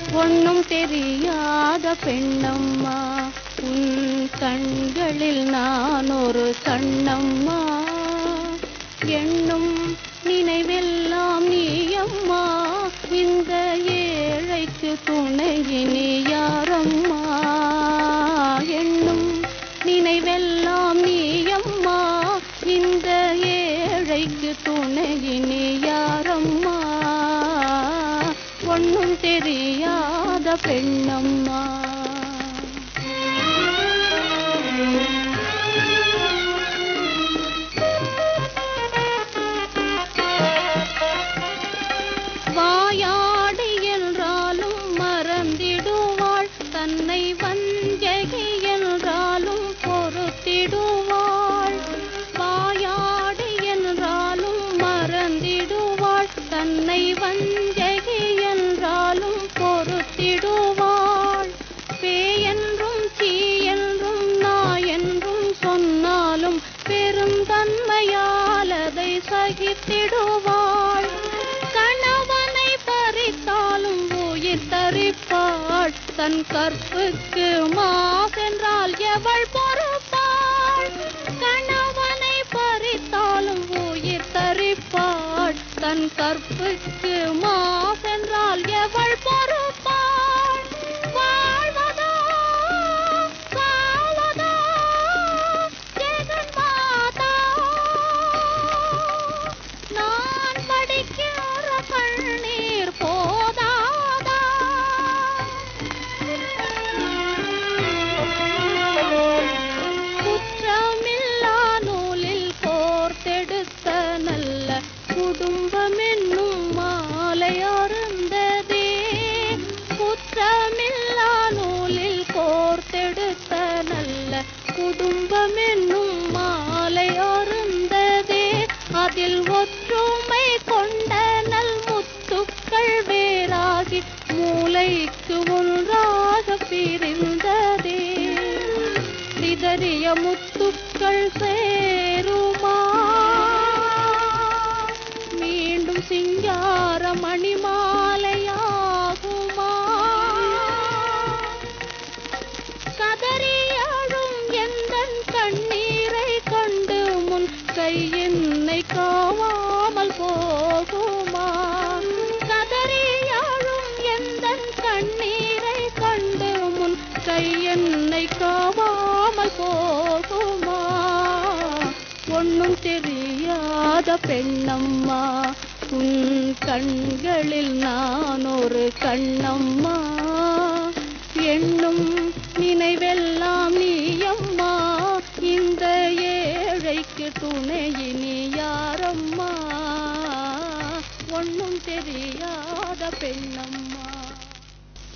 ஒண்ணும் தெரியாத பெண்ணம்மா உன் கண்களில் நான் ஒரு கண்ணம்மா எண்ணும் நினைவெல்லாம் நீயம்மா இந்த ஏழைக்கு துணையினி யாரம்மா எண்ணும் நினைவெல்லாம் நீயம்மா இந்த ஏழைக்கு துணையினி யாரம்மா ஒண்ணும் தெரியாத பெண்ணம்மா வாயாடி என்றாலும் மறந்திடுவாள் தன்னை வஞ்சகி என்றாலும் பொறுத்திடுவாள் வாயாடி என்றாலும் மறந்திடுவாள் தன்னை வஞ்சகி என்றாலும் பொறுத்திடுவாள் பேயென்றும் சீ என்றும் நாய் என்றும் சொன்னாலும் பெருந்தன்மையால் அதை சகித்திடுவாள் கணவனை பறித்தாலும் உயிர் தரிப்பாள் தன் கற்புக்கு மாசென்றால் எவள் பொறுப்பாள் கணவனை பறித்தாலும் உயிர் தரிப்பாள் தன் கற்புக்கு மாசென்றால் எவள் பொறுப்பாள் வாழ்வதோ வாழ்வதோ ஜெகன்மாதா நான் படிக்கிற கண்ணீர் போதாதா குற்றமில்லா நூலில் கோர்த்தெடுத்த நல்ல குடும்பம் என்னும் மாலை அருந்ததே குற்றமில்லா நூலில் கோர்த்தெடுத்த நல்ல குடும்பம் என்னும் மாலை அருந்ததே அதில் ஒற்றுமை கொண்ட நல் முத்துக்கள் வேறாகி மூளைக்கு ஒன்றாக பிரிந்ததே சிதறிய முத்துக்கள் சேருமா மீண்டும் சிங்கார மணிமாலையாகுமா கதறியாடும் எந்தன் கண்ணீரை கண்டு முன் கையென்னை காவாமல் போகுமா கதறியாடும் எந்தன் கண்ணீரை கண்டு முன் கையென்னை காவாமல் போகுமா ஒண்ணும் தெரியாத பெண்ணம்மா உன் கண்களில் நான் ஒரு கண்ணம்மா எண்ணும் நினைவெல்லாம் நீயம்மா இந்த ஏழைக்கு துணையினி யாரம்மா ஒண்ணும் தெரியாத பெண்ணம்மா